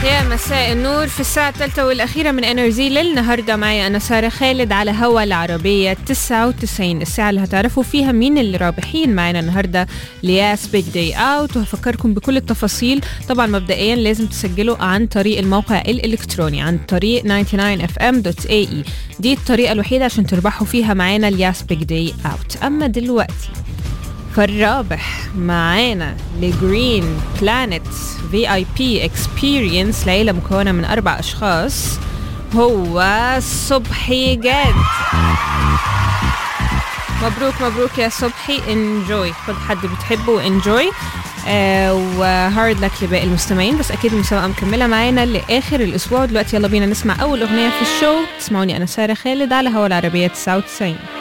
يا مساء النور في الساعة الثالثة والأخيرة من انرجي للنهاردة معي أنا سارة خالد على هوا العربية 99 الساعة اللي هتعرفوا فيها مين اللي رابحين معنا النهاردة لياس بيج داي اوت وهفكركم بكل التفاصيل طبعا مبدئيا لازم تسجلوا عن طريق الموقع الإلكتروني عن طريق 99fm.ae دي الطريقة الوحيدة عشان تربحوا فيها معانا الياس بيج داي اوت أما دلوقتي فالرابح معانا لجرين بلانت في اي بي اكسبيرينس ليلة مكونة من أربع أشخاص هو صبحي جاد مبروك مبروك يا صبحي انجوي خد حد بتحبه انجوي آه وهارد لك لباقي المستمعين بس اكيد المسابقه مكمله معانا لاخر الاسبوع دلوقتي يلا بينا نسمع اول اغنيه في الشو تسمعوني انا ساره خالد على هوا العربيه 99